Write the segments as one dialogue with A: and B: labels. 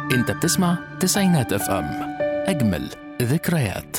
A: انت بتسمع تسعينات اف ام اجمل ذكريات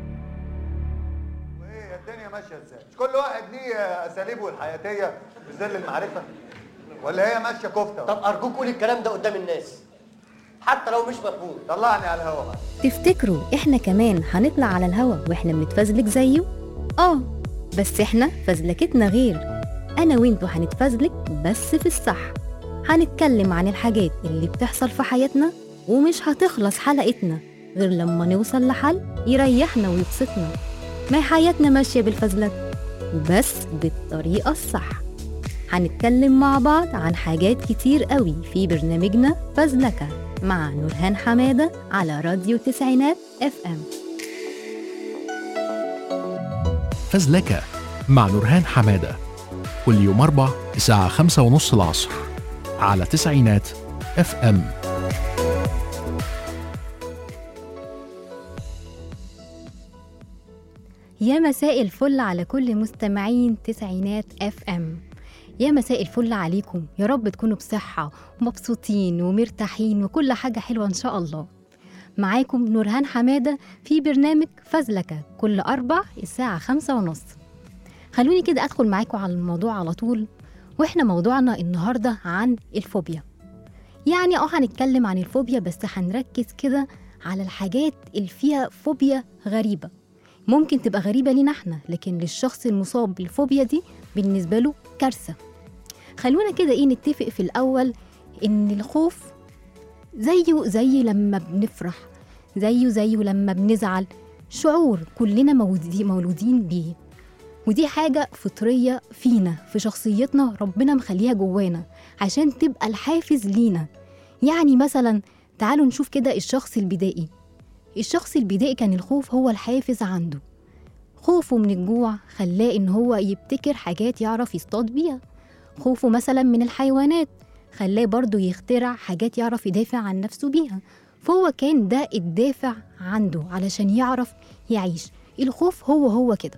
B: وايه يا الدنيا ماشيه ازاي؟ مش كل واحد ليه اساليبه الحياتيه في ظل المعرفه؟ ولا هي ماشيه كفته؟
C: طب ارجوك قول الكلام ده قدام الناس حتى لو مش مفهوم
B: طلعني على الهوا بقى
D: تفتكروا احنا كمان هنطلع على الهوا واحنا بنتفزلك زيه؟ اه بس احنا فزلكتنا غير انا وانتوا هنتفزلك بس في الصح هنتكلم عن الحاجات اللي بتحصل في حياتنا ومش هتخلص حلقتنا غير لما نوصل لحل يريحنا ويبسطنا ما هي حياتنا ماشية بالفزلك وبس بالطريقة الصح هنتكلم مع بعض عن حاجات كتير قوي في برنامجنا فزلكة مع نورهان حمادة على راديو تسعينات اف ام
A: فزلكة مع نورهان حمادة كل يوم أربع الساعة خمسة ونص العصر على تسعينات اف ام
D: يا مساء الفل على كل مستمعين تسعينات اف ام يا مساء الفل عليكم يا رب تكونوا بصحة ومبسوطين ومرتاحين وكل حاجة حلوة إن شاء الله معاكم نورهان حمادة في برنامج فزلكة كل أربع الساعة خمسة ونص خلوني كده أدخل معاكم على الموضوع على طول وإحنا موضوعنا النهاردة عن الفوبيا يعني اه هنتكلم عن الفوبيا بس هنركز كده على الحاجات اللي فيها فوبيا غريبة ممكن تبقى غريبة لينا احنا لكن للشخص المصاب بالفوبيا دي بالنسبة له كارثة خلونا كده ايه نتفق في الأول إن الخوف زيه زي لما بنفرح زيه زيه لما بنزعل شعور كلنا مولودي- مولودين بيه ودي حاجة فطرية فينا في شخصيتنا ربنا مخليها جوانا عشان تبقى الحافز لينا يعني مثلا تعالوا نشوف كده الشخص البدائي الشخص البدائي كان الخوف هو الحافز عنده خوفه من الجوع خلاه ان هو يبتكر حاجات يعرف يصطاد بيها خوفه مثلا من الحيوانات خلاه برضه يخترع حاجات يعرف يدافع عن نفسه بيها فهو كان ده الدافع عنده علشان يعرف يعيش الخوف هو هو كده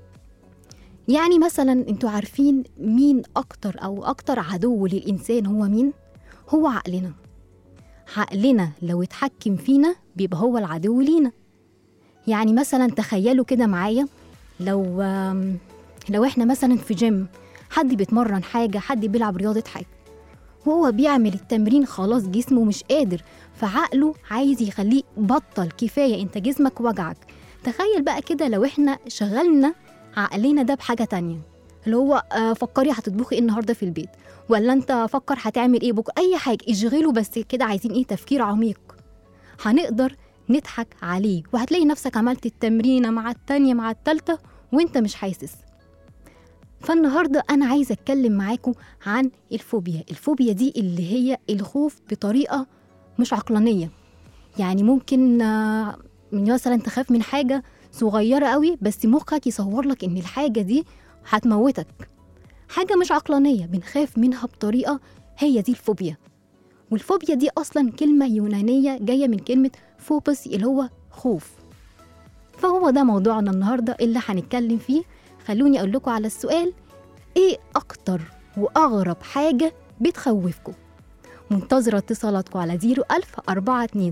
D: يعني مثلا انتوا عارفين مين اكتر او اكتر عدو للانسان هو مين هو عقلنا عقلنا لو اتحكم فينا بيبقى هو العدو لينا يعني مثلا تخيلوا كده معايا لو آم، لو احنا مثلا في جيم حد بيتمرن حاجة حد بيلعب رياضة حاجة وهو بيعمل التمرين خلاص جسمه مش قادر فعقله عايز يخليه بطل كفاية انت جسمك وجعك تخيل بقى كده لو احنا شغلنا عقلنا ده بحاجة تانية اللي هو آه، فكري هتطبخي ايه النهارده في البيت ولا انت فكر هتعمل ايه بكره اي حاجه اشغله بس كده عايزين ايه تفكير عميق هنقدر نضحك عليه وهتلاقي نفسك عملت التمرينه مع التانية مع التالتة وانت مش حاسس فالنهارده انا عايزه اتكلم معاكم عن الفوبيا الفوبيا دي اللي هي الخوف بطريقه مش عقلانيه يعني ممكن آه، من مثلا تخاف من حاجه صغيره قوي بس مخك يصور لك ان الحاجه دي هتموتك حاجه مش عقلانيه بنخاف منها بطريقه هي دي الفوبيا والفوبيا دي اصلا كلمه يونانيه جايه من كلمه فوبس اللي هو خوف فهو ده موضوعنا النهارده اللي هنتكلم فيه خلوني اقول لكم على السؤال ايه اكتر واغرب حاجه بتخوفكم منتظرة اتصالاتكم على 01000 427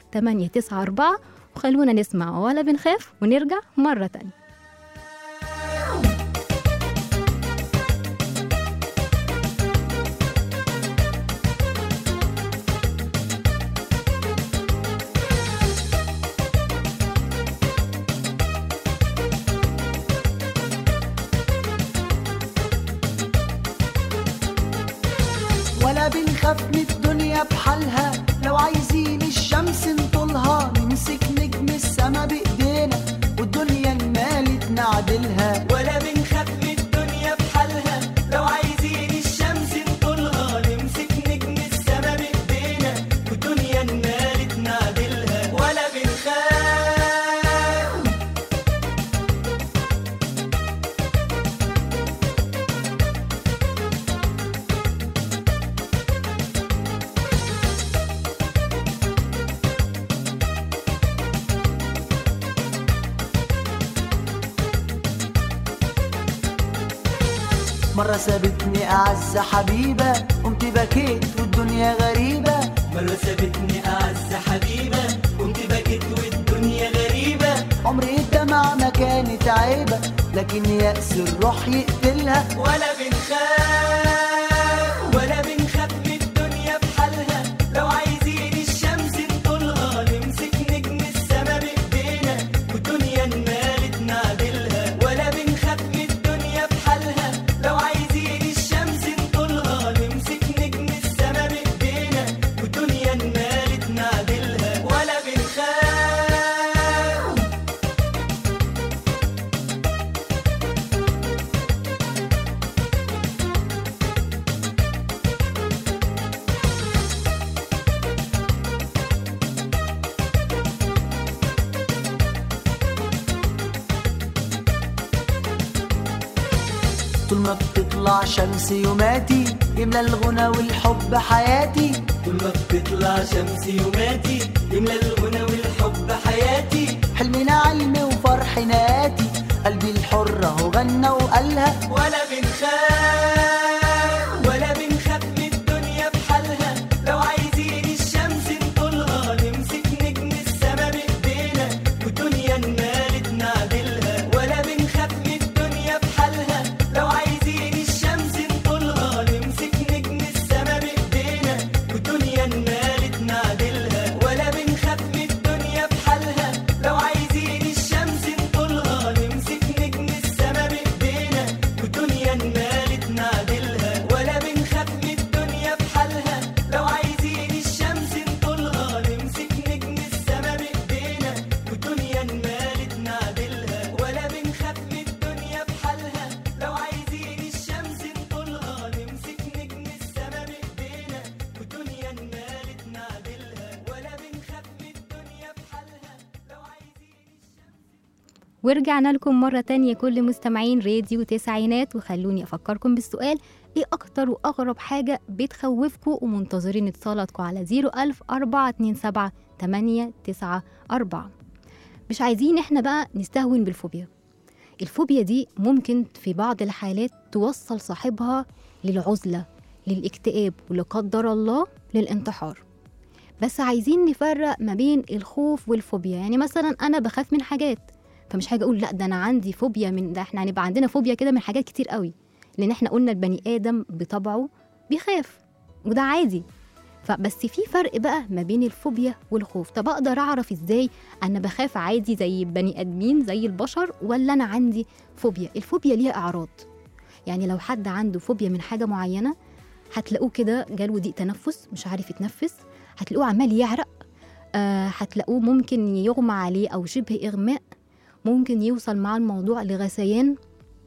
D: 894 وخلونا نسمع ولا بنخاف ونرجع مرة تانية
E: ولا بنخاف من الدنيا بحالها لو عايزين الشمس نطولها نمسك نجم السما بايدينا والدنيا المالت نعدلها
F: ولا بنخاف من الدنيا بحالها لو عايزين الشمس نطولها نمسك نجم السما بايدينا والدنيا نمالت نعدلها ولا بنخاف
E: مرة سابتني أعز حبيبة قمت بكيت والدنيا غريبة
F: مرة وسابتني أعز حبيبة قمت بكيت والدنيا غريبة
E: عمري الدمع ما كانت عيبة لكن يأس الروح يقتلها
F: ولا بنخاف ولا بنخاف من الدنيا بحالها لو عايزين الشمس نطولها نمسك نجم السما بايدينا والدنيا نمالت نعدلها ولا بنخاف من الدنيا بحالها لو عايزين الشمس نطولها نمسك نجم السما بايدينا والدنيا نمالت نعدلها ولا بنخاف
E: طول ما بتطلع شمس يوماتي يملى الغنى والحب حياتي
F: طول ما بتطلع شمس يوماتي يملى الغنى والحب حياتي
E: حلمنا علم وفرح ناتي قلبي الحر اهو غنى وقالها
F: ولا بنخاف ولا بنخاف من الدنيا بحالها لو عايزين الشمس نطولها نمسك نجم السما بايدينا والدنيا نمالت نعدلها ولا بنخاف من الدنيا بحالها لو عايزين الشمس نطولها نمسك نجم السما بايدينا والدنيا نمالت نعدلها ولا بنخاف من الدنيا بحالها لو عايزين الشمس نطولها نمسك نجم السما بايدينا والدنيا نمالت نعدلها ولا بنخاف من الدنيا بحالها لو عايزين الشمس نطولها نمسك نجم السما بايدينا والدنيا نمالت نعدلها ولا بنخاف من الدنيا بحالها لو عايزين الشمس نطولها نمسك نجم السما بايدينا والدنيا نمالت نعدلها ولا بنخاف من الدنيا بحالها لو عايزين
D: ورجعنا لكم مرة تانية كل مستمعين راديو تسعينات وخلوني أفكركم بالسؤال إيه أكتر وأغرب حاجة بتخوفكم ومنتظرين اتصالاتكم على 01000 427 894 مش عايزين إحنا بقى نستهون بالفوبيا الفوبيا دي ممكن في بعض الحالات توصل صاحبها للعزلة للاكتئاب ولا قدر الله للانتحار بس عايزين نفرق ما بين الخوف والفوبيا يعني مثلا أنا بخاف من حاجات فمش حاجه اقول لا ده انا عندي فوبيا من ده احنا هنبقى عندنا فوبيا كده من حاجات كتير قوي لان احنا قلنا البني ادم بطبعه بيخاف وده عادي فبس في فرق بقى ما بين الفوبيا والخوف طب اقدر اعرف ازاي انا بخاف عادي زي البني ادمين زي البشر ولا انا عندي فوبيا الفوبيا ليها اعراض يعني لو حد عنده فوبيا من حاجه معينه هتلاقوه كده جاله ضيق تنفس مش عارف يتنفس هتلاقوه عمال يعرق آه هتلاقوه ممكن يغمى عليه او شبه اغماء ممكن يوصل مع الموضوع لغثيان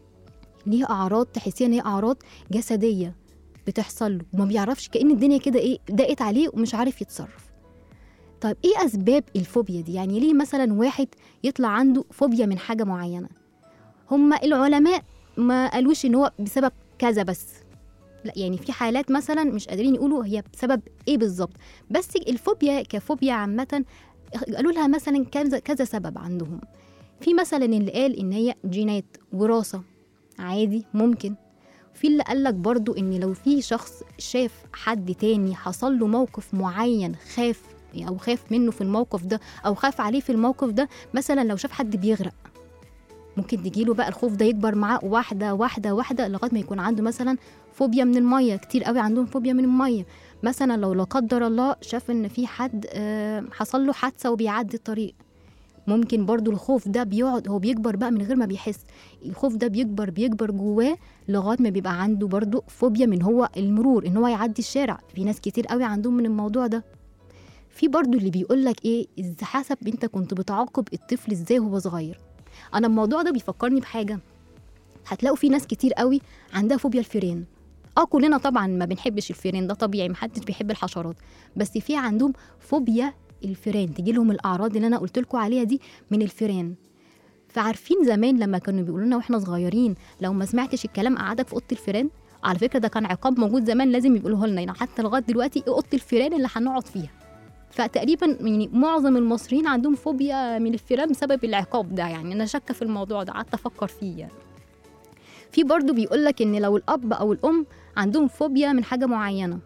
D: ليه اعراض تحسيها ان هي اعراض جسديه بتحصل له وما بيعرفش كأن الدنيا كده ايه ضاقت عليه ومش عارف يتصرف طيب ايه اسباب الفوبيا دي يعني ليه مثلا واحد يطلع عنده فوبيا من حاجه معينه هما العلماء ما قالوش ان هو بسبب كذا بس لا يعني في حالات مثلا مش قادرين يقولوا هي بسبب ايه بالظبط بس الفوبيا كفوبيا عامه قالوا لها مثلا كذا كذا سبب عندهم في مثلا اللي قال ان هي جينات وراثه عادي ممكن في اللي قالك برضو ان لو في شخص شاف حد تاني حصل له موقف معين خاف او خاف منه في الموقف ده او خاف عليه في الموقف ده مثلا لو شاف حد بيغرق ممكن تجيله بقى الخوف ده يكبر معاه واحده واحده واحده لغايه ما يكون عنده مثلا فوبيا من الميه كتير قوي عندهم فوبيا من الميه مثلا لو لا قدر الله شاف ان في حد آه، حصل له حادثه وبيعدي الطريق ممكن برضو الخوف ده بيقعد هو بيكبر بقى من غير ما بيحس الخوف ده بيكبر بيكبر جواه لغايه ما بيبقى عنده برضو فوبيا من هو المرور ان هو يعدي الشارع في ناس كتير قوي عندهم من الموضوع ده في برضو اللي بيقول لك ايه إز- حسب انت كنت بتعاقب الطفل ازاي وهو صغير انا الموضوع ده بيفكرني بحاجه هتلاقوا في ناس كتير قوي عندها فوبيا الفيران اه كلنا طبعا ما بنحبش الفيران ده طبيعي محدش بيحب الحشرات بس في عندهم فوبيا الفيران تجي لهم الاعراض اللي انا قلت لكم عليها دي من الفيران فعارفين زمان لما كانوا بيقولوا لنا واحنا صغيرين لو ما سمعتش الكلام قعدك في اوضه الفيران على فكره ده كان عقاب موجود زمان لازم يقولوه لنا يعني حتى لغايه دلوقتي إيه اوضه الفيران اللي هنقعد فيها فتقريبا يعني معظم المصريين عندهم فوبيا من الفيران بسبب العقاب ده يعني انا شاكه في الموضوع ده قعدت افكر فيه يعني. في برضو بيقول لك ان لو الاب او الام عندهم فوبيا من حاجه معينه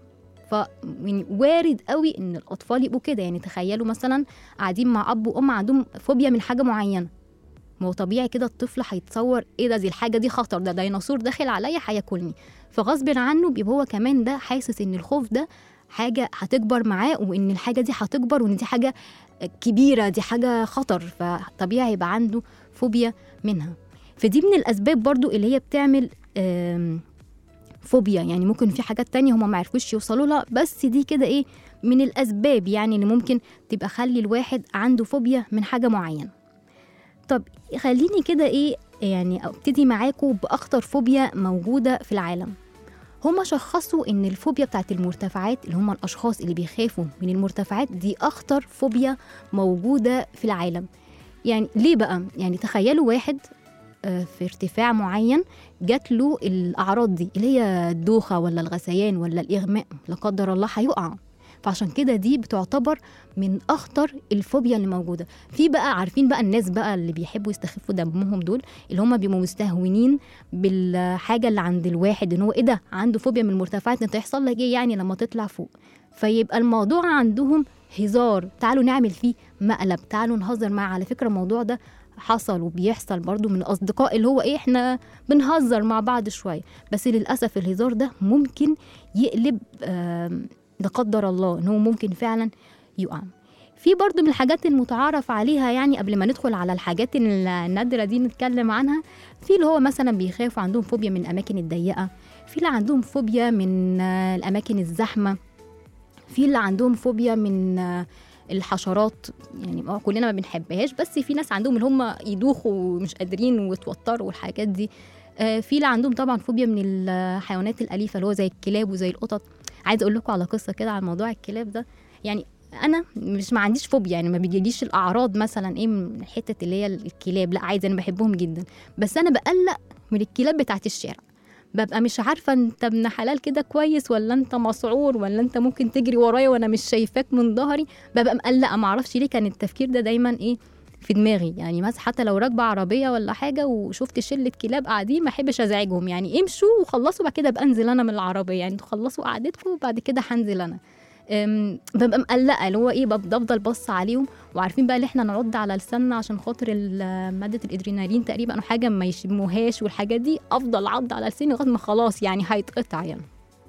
D: ف يعني وارد قوي ان الاطفال يبقوا كده يعني تخيلوا مثلا قاعدين مع اب وام عندهم فوبيا من حاجه معينه ما هو طبيعي كده الطفل هيتصور ايه ده دي الحاجه دي خطر ده ديناصور داخل عليا هياكلني فغصب عنه بيبقى هو كمان ده حاسس ان الخوف ده حاجه هتكبر معاه وان الحاجه دي هتكبر وان دي حاجه كبيره دي حاجه خطر فطبيعي يبقى عنده فوبيا منها فدي من الاسباب برضو اللي هي بتعمل آم، فوبيا يعني ممكن في حاجات تانية هما ما عرفوش يوصلوا لها بس دي كده ايه من الاسباب يعني اللي ممكن تبقى خلي الواحد عنده فوبيا من حاجه معينه طب خليني كده ايه يعني ابتدي معاكم باخطر فوبيا موجوده في العالم هما شخصوا ان الفوبيا بتاعت المرتفعات اللي هما الاشخاص اللي بيخافوا من المرتفعات دي اخطر فوبيا موجوده في العالم يعني ليه بقى يعني تخيلوا واحد آه، في ارتفاع معين جات له الاعراض دي اللي هي الدوخه ولا الغثيان ولا الاغماء لا قدر الله هيقع فعشان كده دي بتعتبر من اخطر الفوبيا اللي موجوده في بقى عارفين بقى الناس بقى اللي بيحبوا يستخفوا دمهم دول اللي هم بيبقوا مستهونين بالحاجه اللي عند الواحد ان هو ايه ده عنده فوبيا من المرتفعات انت هيحصل لك ايه يعني لما تطلع فوق فيبقى الموضوع عندهم هزار تعالوا نعمل فيه مقلب تعالوا نهزر معاه على فكره الموضوع ده حصل وبيحصل برضو من الاصدقاء اللي هو ايه احنا بنهزر مع بعض شويه بس للاسف الهزار ده ممكن يقلب آم، لا قدر الله ان هو ممكن فعلا يقع في برضو من الحاجات المتعارف عليها يعني قبل ما ندخل على الحاجات النادرة دي نتكلم عنها في اللي هو مثلا بيخافوا عندهم فوبيا من الأماكن الضيقة في اللي عندهم فوبيا من آه، الأماكن الزحمة في اللي عندهم فوبيا من آه، الحشرات يعني ما كلنا ما بنحبهاش بس في ناس عندهم اللي هم يدوخوا ومش قادرين ويتوتروا والحاجات دي آه، في اللي عندهم طبعا فوبيا من الحيوانات الأليفة اللي هو زي الكلاب وزي القطط عايزه اقول لكم على قصه كده عن موضوع الكلاب ده يعني انا مش ما عنديش فوبيا يعني ما بيجيليش الاعراض مثلا ايه من حته اللي هي الكلاب لا عادي انا بحبهم جدا بس انا بقلق من الكلاب بتاعت الشارع ببقى مش عارفه انت ابن حلال كده كويس ولا انت مسعور ولا انت ممكن تجري ورايا وانا مش شايفاك من ظهري ببقى مقلقه ما اعرفش ليه كان التفكير ده دايما ايه في دماغي يعني مثلا حتى لو راكبه عربيه ولا حاجه وشفت شله كلاب قاعدين ما احبش ازعجهم يعني امشوا وخلصوا بعد كده ابقى انزل انا من العربيه يعني انتوا خلصوا قعدتكم وبعد كده هنزل انا أم، ببقى مقلقه اللي هو ايه ببقى بفضل بص عليهم وعارفين بقى اللي احنا نعض على لساننا عشان خاطر ال- ماده الادرينالين تقريبا او حاجه ما يشموهاش والحاجات دي افضل عض على لساني لغايه ما خلاص يعني هيتقطع يعني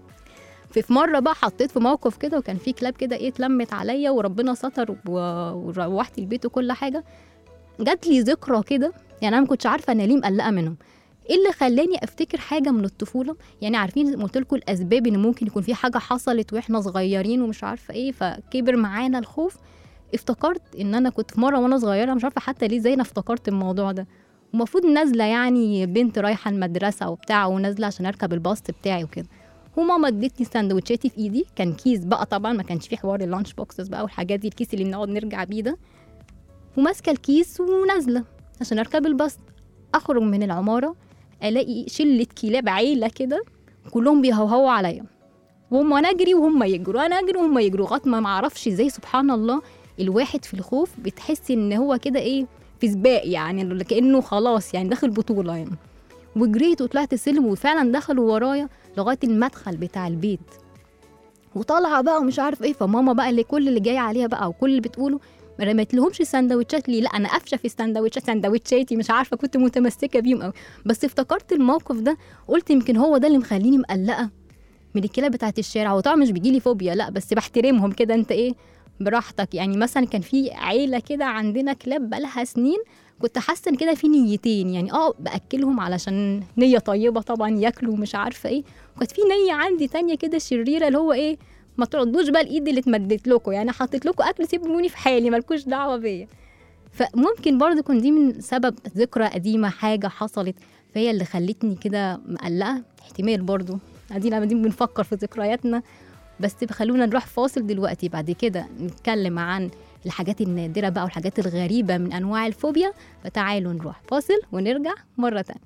D: في في مره بقى حطيت في موقف كده وكان في كلاب كده ايه اتلمت عليا وربنا ستر و- وروحت البيت وكل حاجه جات لي ذكرى كده يعني انا ما كنتش عارفه انا ليه مقلقه منهم ايه اللي خلاني افتكر حاجه من الطفوله يعني عارفين زي ما قلت لكم الاسباب ان ممكن يكون في حاجه حصلت واحنا صغيرين ومش عارفه ايه فكبر معانا الخوف افتكرت ان انا كنت في مره وانا صغيره مش عارفه حتى ليه زي انا افتكرت الموضوع ده ومفروض نازله يعني بنت رايحه المدرسه وبتاع ونازله عشان اركب الباص بتاعي وكده وماما ادتني سندوتشاتي في ايدي كان كيس بقى طبعا ما كانش فيه حوار اللانش بوكسز بقى والحاجات دي الكيس اللي بنقعد نرجع بيه ده وماسكه الكيس ونازله عشان اركب الباص اخرج من العماره الاقي شله كلاب عيله كده كلهم بيهوهوا عليا وهم انا اجري وهم يجروا انا اجري وهم يجروا لغايه ما معرفش ازاي سبحان الله الواحد في الخوف بتحس ان هو كده ايه في سباق يعني اللي كانه خلاص يعني داخل بطوله يعني وجريت وطلعت السلم وفعلا دخلوا ورايا لغايه المدخل بتاع البيت وطالعه بقى ومش عارف ايه فماما بقى اللي كل اللي جاي عليها بقى وكل اللي بتقوله ما رميت لهمش السندوتشات ليه لا انا قافشه في السندوتشات سندوتشاتي مش عارفه كنت متمسكه بيهم قوي بس افتكرت الموقف ده قلت يمكن هو ده اللي مخليني مقلقه من الكلاب بتاعت الشارع وطبعا مش بيجيلي فوبيا لا بس بحترمهم كده انت ايه براحتك يعني مثلا كان في عيله كده عندنا كلاب بقالها سنين كنت حاسه ان كده في نيتين يعني اه باكلهم علشان نيه طيبه طبعا ياكلوا مش عارفه ايه وكانت في نيه عندي تانية كده شريره اللي هو ايه ما تردوش بقى الايد اللي اتمدت لكم يعني حطيت لكم اكل سيبوني في حالي مالكوش دعوه بيا فممكن برضه يكون دي من سبب ذكرى قديمه حاجه حصلت فهي اللي خلتني كده مقلقه احتمال برضه ادينا قاعدين بنفكر في ذكرياتنا بس خلونا نروح فاصل دلوقتي بعد كده نتكلم عن الحاجات النادرة بقى والحاجات الغريبة من أنواع الفوبيا فتعالوا نروح فاصل ونرجع مرة تانية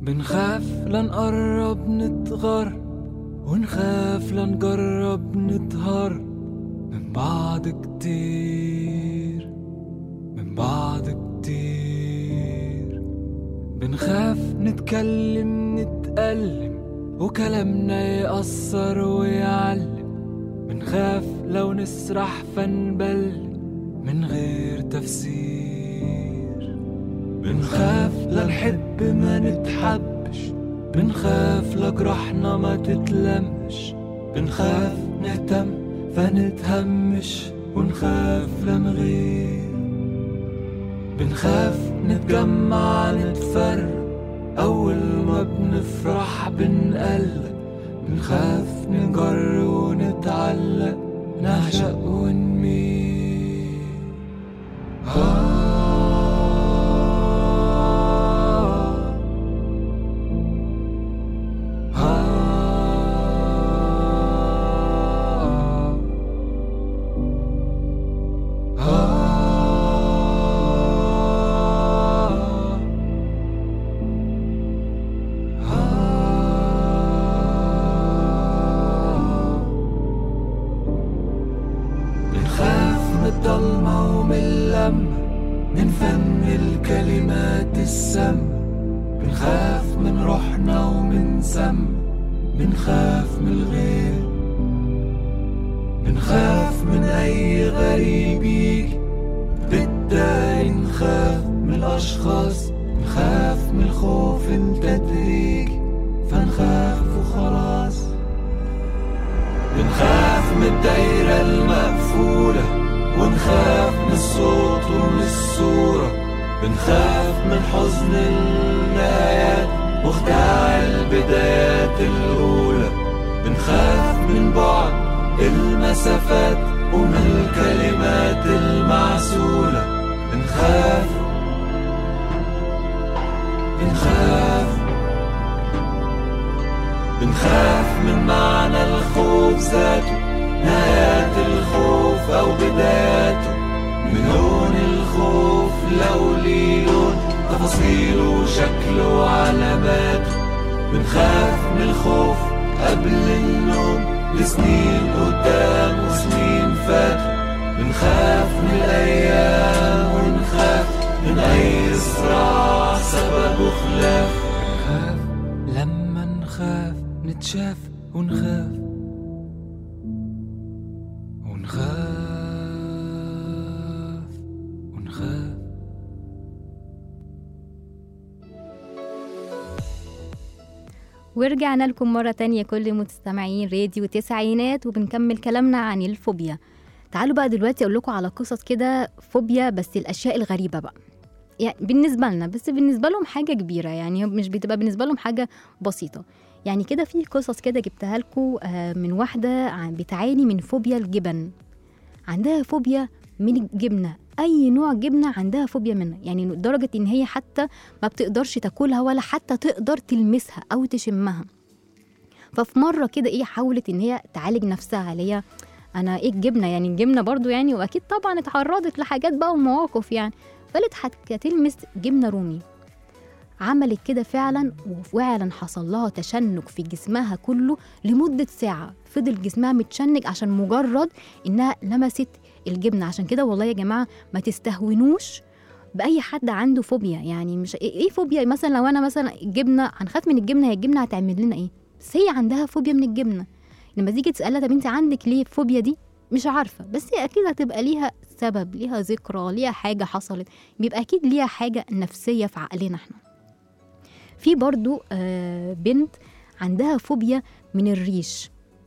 G: بنخاف لنقرب نتغر ونخاف لنجرب نطهر من بعض كتير من بعض كتير بنخاف نتكلم نتألم وكلامنا يأثر ويعلم بنخاف لو نسرح فنبلم من غير تفسير بنخاف لنحب ما نتحبش بنخاف لجرحنا ما تتلمش بنخاف نهتم فنتهمش ونخاف لنغير بنخاف نتجمع نتفرق أول ما بنفرح بنقلق بنخاف نجر ونتعلق نعشق ونميل آه بنخاف من الضلمة ومن اللمة من فن الكلمات السم بنخاف من روحنا ومن سم بنخاف من الغير بنخاف من أي غريب يجي بالتالي نخاف من الأشخاص نخاف من الخوف التدريجي فنخاف وخلاص بنخاف من الدايرة المقفولة ونخاف من الصوت ومن الصورة بنخاف من حزن النهايات مخدع البدايات الأولى بنخاف من بعد المسافات ومن الكلمات المعسولة بنخاف بنخاف بنخاف من معنى الخوف ذاته نهايات الخوف أو بداياته من لون الخوف لو ليه لون تفاصيله وشكله وعلاماته بنخاف من الخوف قبل النوم لسنين قدام وسنين فاتوا بنخاف من الأيام ونخاف من أي صراع سببه خلاف بنخاف لما نخاف نتشاف ونخاف ونخاف ونخاف
D: ورجعنا لكم مرة تانية كل مستمعين راديو تسعينات وبنكمل كلامنا عن الفوبيا تعالوا بقى دلوقتي أقول لكم على قصص كده فوبيا بس الأشياء الغريبة بقى يعني بالنسبة لنا بس بالنسبة لهم حاجة كبيرة يعني مش بتبقى بالنسبة لهم حاجة بسيطة يعني كده في قصص كده جبتها لكم من واحدة عن- بتعاني من فوبيا الجبن عندها فوبيا من الجبنة أي نوع جبنة عندها فوبيا منها يعني لدرجة إن هي حتى ما بتقدرش تاكلها ولا حتى تقدر تلمسها أو تشمها ففي مرة كده إيه حاولت إن هي تعالج نفسها اللي هي أنا إيه الجبنة يعني الجبنة برضو يعني وأكيد طبعا اتعرضت لحاجات بقى ومواقف يعني فقالت هتلمس جبنة رومي عملت كده فعلا وفعلا حصل لها تشنج في جسمها كله لمدة ساعة فضل جسمها متشنج عشان مجرد إنها لمست الجبنة عشان كده والله يا جماعة ما تستهونوش بأي حد عنده فوبيا يعني مش إيه فوبيا مثلا لو أنا مثلا الجبنة هنخاف من الجبنة هي الجبنة هتعمل لنا إيه بس هي عندها فوبيا من الجبنة لما تيجي تسألها طب أنت عندك ليه الفوبيا دي مش عارفة بس هي أكيد هتبقى ليها سبب ليها ذكرى ليها حاجة حصلت بيبقى أكيد ليها حاجة نفسية في عقلنا احنا في برضو آه بنت عندها فوبيا من الريش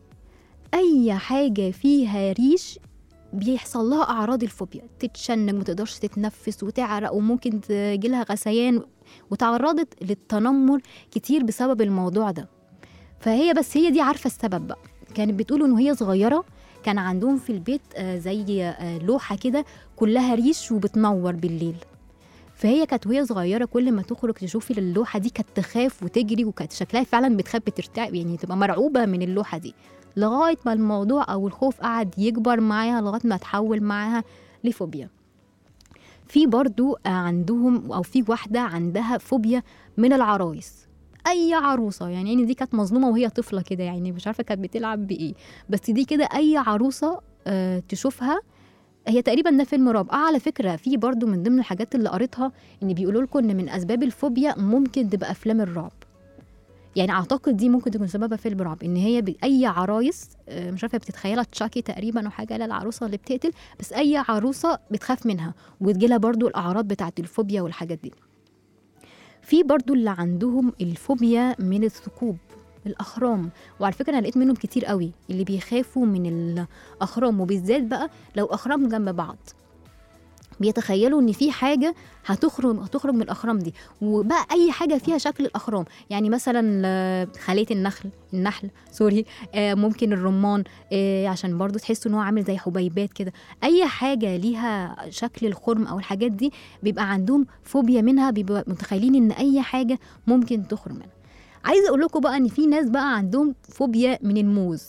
D: اي حاجه فيها ريش بيحصل لها اعراض الفوبيا تتشنج ما تقدرش تتنفس وتعرق وممكن تجيلها غثيان وتعرضت للتنمر كتير بسبب الموضوع ده فهي بس هي دي عارفه السبب بقى كانت بتقول ان وهي صغيره كان عندهم في البيت آه، زي آه، لوحه كده كلها ريش وبتنور بالليل فهي كانت وهي صغيره كل ما تخرج تشوف اللوحه دي كانت تخاف وتجري وكانت شكلها فعلا بتخاف بترتعب يعني تبقى مرعوبه من اللوحه دي لغايه ما الموضوع او الخوف قعد يكبر معاها لغايه ما تحول معاها لفوبيا في برضو آه، عندهم او في واحده عندها فوبيا من العرايس اي عروسه يعني يعني دي كانت مظلومه وهي طفله كده يعني مش عارفه كانت بتلعب بايه بس دي كده اي عروسه آه تشوفها هي تقريبا ده فيلم رعب اه على فكره في برضو من ضمن الحاجات اللي قريتها ان بيقولوا لكم ان من اسباب الفوبيا ممكن تبقى افلام الرعب يعني اعتقد دي ممكن تكون سببها فيلم رعب ان هي ب... اي عرايس آه، مش عارفه بتتخيلها تشاكي تقريبا او حاجه لا العروسه اللي بتقتل بس اي عروسه بتخاف منها وتجيلها برضو الاعراض بتاعه الفوبيا والحاجات دي في برضو اللي عندهم الفوبيا من الثقوب الاخرام وعلى فكره انا لقيت منهم كتير قوي اللي بيخافوا من الاخرام وبالذات بقى لو اخرام جنب بعض بيتخيلوا ان في حاجه هتخرج هتخرج من الاخرام دي وبقى اي حاجه فيها شكل الاخرام يعني مثلا آه، خليه النخل النحل سوري آه، ممكن الرمان آه، عشان برضو تحسوا ان هو عامل زي حبيبات كده اي حاجه ليها شكل الخرم او الحاجات دي بيبقى عندهم فوبيا منها بيبقى متخيلين ان اي حاجه ممكن تخرج منها عايزه اقول لكم بقى ان في ناس بقى عندهم فوبيا من الموز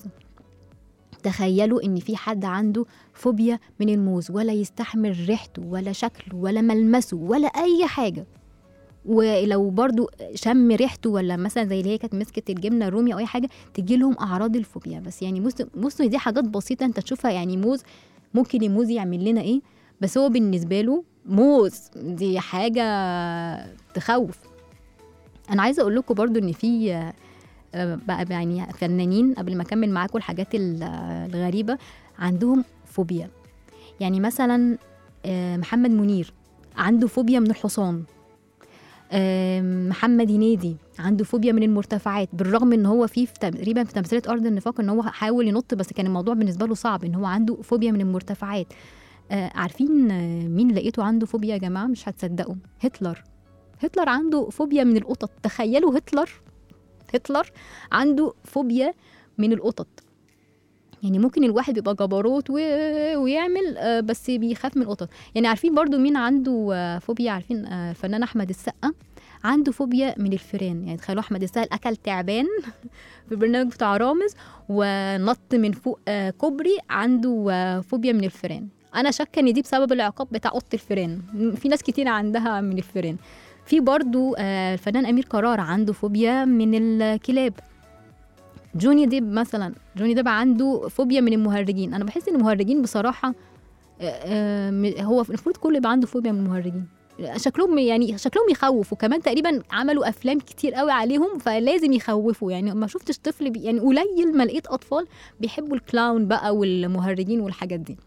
D: تخيلوا ان في حد عنده فوبيا من الموز ولا يستحمل ريحته ولا شكله ولا ملمسه ولا اي حاجه ولو برضو شم ريحته ولا مثلا زي اللي هي كانت مسكت الجبنه الرومي او اي حاجه تجي لهم اعراض الفوبيا بس يعني بصوا بصوا دي حاجات بسيطه انت تشوفها يعني موز ممكن الموز يعمل لنا ايه بس هو بالنسبه له موز دي حاجه تخوف انا عايزه اقول لكم برضو ان في آه، آه، بقى يعني فنانين قبل ما اكمل معاكم الحاجات ال- آه، الغريبه عندهم فوبيا يعني مثلا آه، محمد منير عنده فوبيا من الحصان آه، محمد هنيدي عنده فوبيا من المرتفعات بالرغم ان هو في في تقريبا في تمثيليه ارض النفاق ان هو حاول ينط بس كان الموضوع بالنسبه له صعب ان هو عنده فوبيا من المرتفعات آه، عارفين آه، مين لقيته عنده فوبيا يا جماعه مش هتصدقوا هتلر هتلر عنده فوبيا من القطط تخيلوا هتلر هتلر عنده فوبيا من القطط يعني ممكن الواحد بيبقى جبروت و... ويعمل آه، بس بيخاف من القطط يعني عارفين برضو مين عنده آه، فوبيا عارفين آه، الفنان احمد السقا عنده فوبيا من الفيران يعني تخيلوا احمد السقا اكل تعبان في البرنامج بتاع رامز ونط من فوق آه، كوبري عنده آه، فوبيا من الفيران انا شاكه ان دي بسبب العقاب بتاع اوضه الفيران في ناس كتير عندها من الفيران في برضو آه، الفنان امير قرار عنده فوبيا من الكلاب جوني ديب مثلا جوني ديب عنده فوبيا من المهرجين انا بحس ان المهرجين بصراحه آه، آه، م- هو المفروض كل يبقى عنده فوبيا من المهرجين شكلهم يعني شكلهم يخوف وكمان تقريبا عملوا افلام كتير قوي عليهم فلازم يخوفوا يعني ما شفتش طفل بي يعني قليل ما لقيت اطفال بيحبوا الكلاون بقى والمهرجين والحاجات دي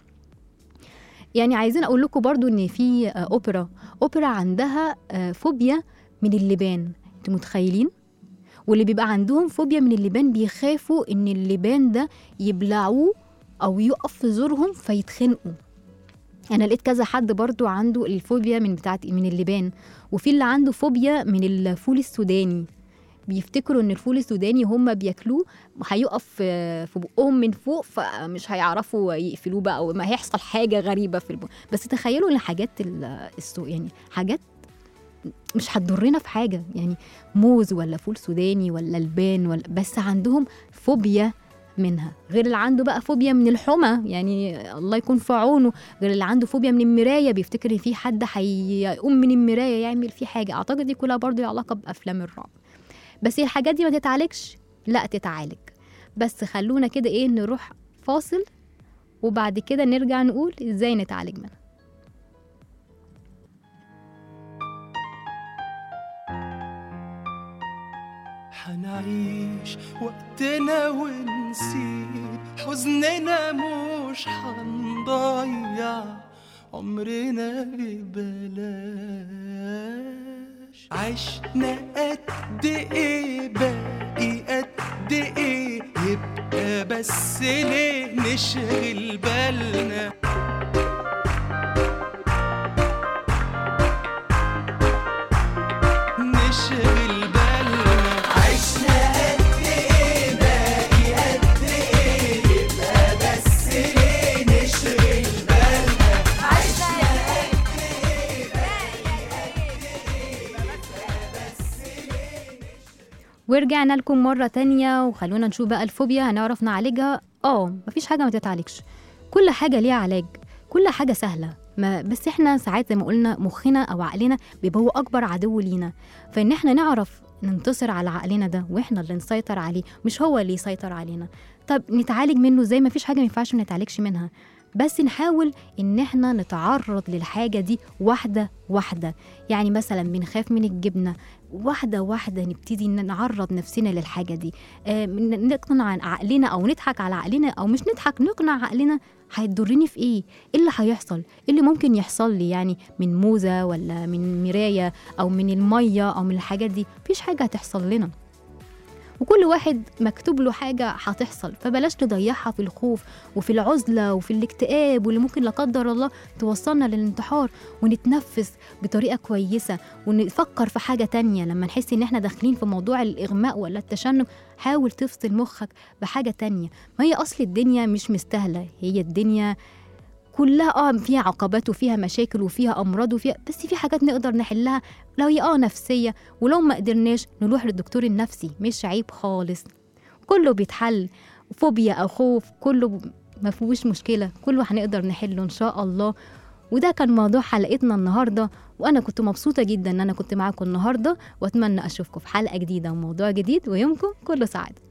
D: يعني عايزين اقول لكم برضو ان في آه، اوبرا اوبرا عندها آه، فوبيا من اللبان انتوا متخيلين واللي بيبقى عندهم فوبيا من اللبان بيخافوا ان اللبان ده يبلعوه او يقف في زورهم فيتخنقوا انا لقيت كذا حد برضو عنده الفوبيا من بتاعت من اللبان وفي اللي عنده فوبيا من الفول السوداني بيفتكروا ان الفول السوداني هم بياكلوه هيقف في في بقهم من فوق فمش هيعرفوا يقفلوه بقى او ما هيحصل حاجه غريبه في البق بس تخيلوا ان حاجات ال- السوق يعني حاجات مش هتضرنا في حاجه يعني موز ولا فول سوداني ولا لبان ولا بس عندهم فوبيا منها غير اللي عنده بقى فوبيا من الحمى يعني الله يكون في عونه غير اللي عنده فوبيا من المرايه بيفتكر ان في حد هيقوم من المرايه يعمل فيه حاجه اعتقد دي كلها برضو ليها علاقه بافلام الرعب بس الحاجات دي ما تتعالجش لا تتعالج بس خلونا كده ايه نروح فاصل وبعد كده نرجع نقول ازاي نتعالج منها
G: حنعيش وقتنا ونسيب حزننا مش حنضيع عمرنا ببلاش عشنا قد ايه باقي قد ايه يبقى بس ليه نشغل بالنا نشغل بالنا عشنا قد ايه باقي قد ايه يبقى بس ليه نشغل بالنا عشنا قد ايه
D: ورجعنا لكم مرة تانية وخلونا نشوف بقى الفوبيا هنعرف نعالجها اه مفيش حاجة ما تتعالجش كل حاجة ليها علاج كل حاجة سهلة ما بس احنا ساعات زي ما قلنا مخنا او عقلنا بيبقى هو اكبر عدو لينا فان احنا نعرف ننتصر على عقلنا ده واحنا اللي نسيطر عليه مش هو اللي يسيطر علينا طب نتعالج منه زي ما فيش حاجه ما ينفعش ما نتعالجش منها بس نحاول ان احنا نتعرض للحاجه دي واحده واحده يعني مثلا بنخاف من الجبنه واحده واحده نبتدي إن نعرض نفسنا للحاجه دي آه ن- نقنع عن عقلنا او نضحك على عقلنا او مش نضحك نقنع عقلنا هيضرني في ايه ايه اللي هيحصل ايه اللي ممكن يحصل لي يعني من موزه ولا من مرايه او من الميه او من الحاجات دي مفيش حاجه هتحصل لنا وكل واحد مكتوب له حاجة هتحصل فبلاش نضيعها في الخوف وفي العزلة وفي الاكتئاب واللي ممكن لا قدر الله توصلنا للانتحار ونتنفس بطريقة كويسة ونفكر في حاجة تانية لما نحس ان احنا داخلين في موضوع الإغماء ولا التشنج حاول تفصل مخك بحاجة تانية ما هي أصل الدنيا مش مستاهلة هي الدنيا كلها اه فيها عقبات وفيها مشاكل وفيها امراض وفيها بس في حاجات نقدر نحلها لو هي اه نفسيه ولو ما قدرناش نروح للدكتور النفسي مش عيب خالص كله بيتحل فوبيا او خوف كله ما فيهوش مشكله كله هنقدر نحله ان شاء الله وده كان موضوع حلقتنا النهارده وانا كنت مبسوطه جدا ان انا كنت معاكم النهارده واتمنى اشوفكم في حلقه جديده وموضوع جديد ويومكم كله سعاده